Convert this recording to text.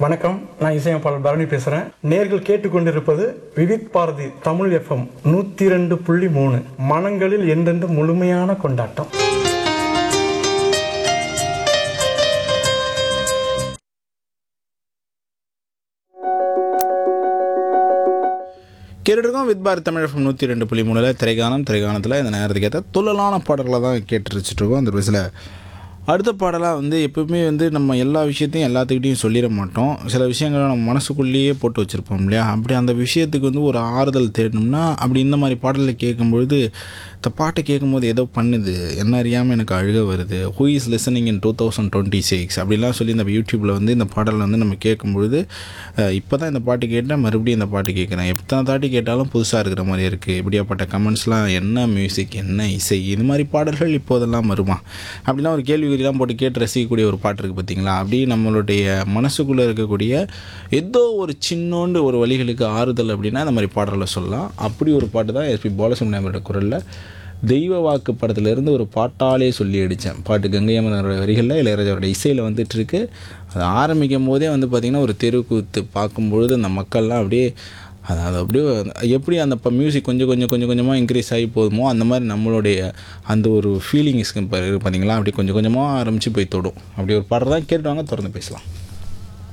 வணக்கம் நான் இசையமைப்பாளர் பரணி பேசுகிறேன் நேர்கள் கேட்டுக்கொண்டிருப்பது விவித் பாரதி தமிழ் எஃப்எம் நூற்றி ரெண்டு புள்ளி மூணு மனங்களில் என்றென்று முழுமையான கொண்டாட்டம் கேட்டுருக்கோம் வித் பாரத் தமிழ் எஃப்எம் நூற்றி ரெண்டு புள்ளி மூணில் திரைகானம் திரைகானத்தில் இந்த நேரத்துக்கு ஏற்ற துள்ளலான பாடல்களை தான் கேட்டு ரசிச்சிட்ருக்கோம் அந்த வயசில் அடுத்த பாடலாக வந்து எப்பவுமே வந்து நம்ம எல்லா விஷயத்தையும் எல்லாத்துக்கிட்டையும் சொல்லிட மாட்டோம் சில விஷயங்களை நம்ம மனசுக்குள்ளேயே போட்டு வச்சுருப்போம் இல்லையா அப்படி அந்த விஷயத்துக்கு வந்து ஒரு ஆறுதல் தேடணும்னா அப்படி இந்த மாதிரி பாடலை கேட்கும்பொழுது இந்த பாட்டை கேட்கும்போது ஏதோ பண்ணுது என்ன அறியாமல் எனக்கு அழுக வருது who is listening in two thousand twenty six அப்படிலாம் சொல்லி இந்த யூடியூப்பில் வந்து இந்த பாடலை வந்து நம்ம கேட்கும்பொழுது இப்போ தான் இந்த பாட்டு கேட்டேன் மறுபடியும் இந்த பாட்டு கேட்குறேன் எத்தனை தாட்டி கேட்டாலும் புதுசாக இருக்கிற மாதிரி இருக்குது இப்படியாப்பட்ட கமெண்ட்ஸ்லாம் என்ன மியூசிக் என்ன இசை இது மாதிரி பாடல்கள் இப்போதெல்லாம் வருமா அப்படிலாம் ஒரு கேள்விக்குறிலாம் போட்டு கேட்டு ரசிக்கக்கூடிய ஒரு பாட்டு இருக்குது பார்த்தீங்களா அப்படி நம்மளுடைய மனசுக்குள்ளே இருக்கக்கூடிய ஏதோ ஒரு சின்னோண்டு ஒரு வழிகளுக்கு ஆறுதல் அப்படின்னா இந்த மாதிரி பாடலை சொல்லலாம் அப்படி ஒரு பாட்டு தான் எஸ்பி பாலசுப்ரமணியமோட குரலில் தெய்வ வாக்கு படத்துலேருந்து ஒரு பாட்டாலே சொல்லி அடித்தேன் பாட்டு கங்கை அமரனோட வரிகளில் இளையராஜாவோட இசையில் வந்துட்டு இருக்கு அது ஆரம்பிக்கும் போதே வந்து பார்த்திங்கன்னா ஒரு தெருக்கூத்து பார்க்கும்பொழுது அந்த மக்கள்லாம் அப்படியே அது அது அப்படியே எப்படி அந்த இப்போ மியூசிக் கொஞ்சம் கொஞ்சம் கொஞ்சம் கொஞ்சமாக இன்க்ரீஸ் ஆகி போகுமோ அந்த மாதிரி நம்மளுடைய அந்த ஒரு ஃபீலிங்ஸ்க்கு இப்போ பார்த்தீங்களா அப்படி கொஞ்சம் கொஞ்சமாக ஆரம்பித்து போய் தொடும் அப்படி ஒரு பாடல் தான் கேட்டுவாங்க தொடர்ந்து பேசலாம்